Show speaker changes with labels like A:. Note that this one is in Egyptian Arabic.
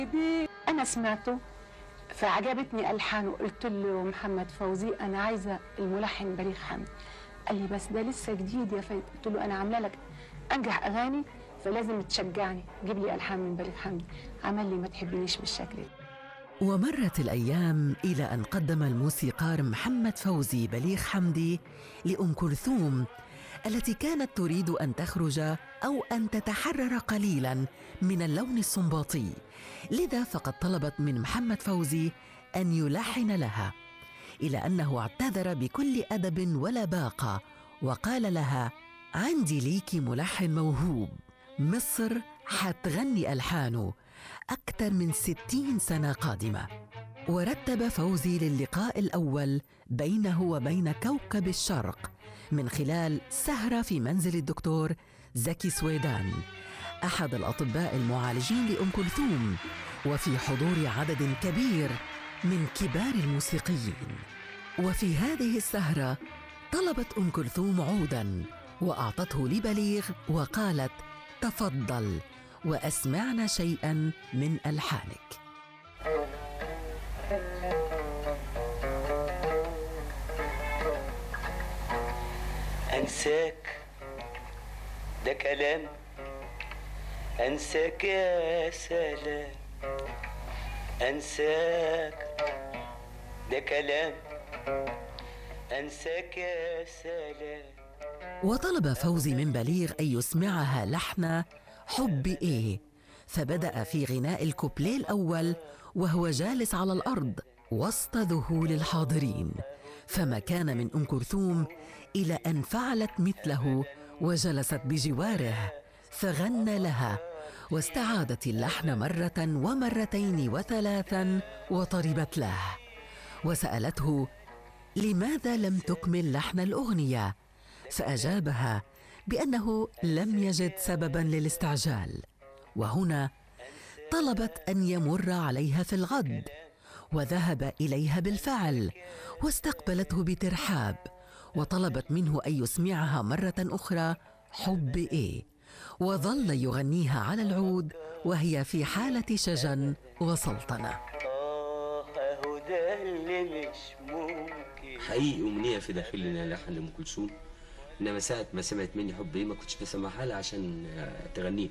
A: انا سمعته فعجبتني الحانه قلت له محمد فوزي انا عايزه الملحن بليغ حمدي قال لي بس ده لسه جديد يا فايد قلت له انا عامله لك انجح اغاني فلازم تشجعني جيب لي الحان من بليغ حمدي عمل لي ما تحبنيش بالشكل ده
B: ومرت الأيام إلى أن قدم الموسيقار محمد فوزي بليغ حمدي لأم كلثوم التي كانت تريد أن تخرج أو أن تتحرر قليلا من اللون السنباطي لذا فقد طلبت من محمد فوزي أن يلحن لها إلى أنه اعتذر بكل أدب ولا باقة وقال لها عندي ليكي ملحن موهوب مصر حتغني ألحانه أكثر من ستين سنة قادمة ورتب فوزي للقاء الأول بينه وبين كوكب الشرق من خلال سهرة في منزل الدكتور زكي سويدان أحد الأطباء المعالجين لأم كلثوم وفي حضور عدد كبير من كبار الموسيقيين وفي هذه السهرة طلبت أم كلثوم عودا وأعطته لبليغ وقالت تفضل وأسمعنا شيئا من ألحانك
C: أنساك ده كلام أنساك يا سلام أنساك ده كلام أنساك يا سلام
B: وطلب فوزي من بليغ أن يسمعها لحن حب إيه فبدأ في غناء الكوبليه الأول وهو جالس على الأرض وسط ذهول الحاضرين فما كان من أم كلثوم إلى أن فعلت مثله وجلست بجواره فغنى لها واستعادت اللحن مرة ومرتين وثلاثا وطربت له وسألته لماذا لم تكمل لحن الأغنية فأجابها بأنه لم يجد سببا للاستعجال وهنا طلبت أن يمر عليها في الغد وذهب إليها بالفعل واستقبلته بترحاب وطلبت منه أن يسمعها مرة أخرى حب إيه وظل يغنيها على العود وهي في حالة شجن وسلطنة
C: آه أهو ده اللي مش ممكن
D: حقيقي أمنية في داخلنا لحن لأم كلثوم إنما ساعة ما سمعت مني حب إيه ما كنتش بسمعها لها عشان آه، تغنيه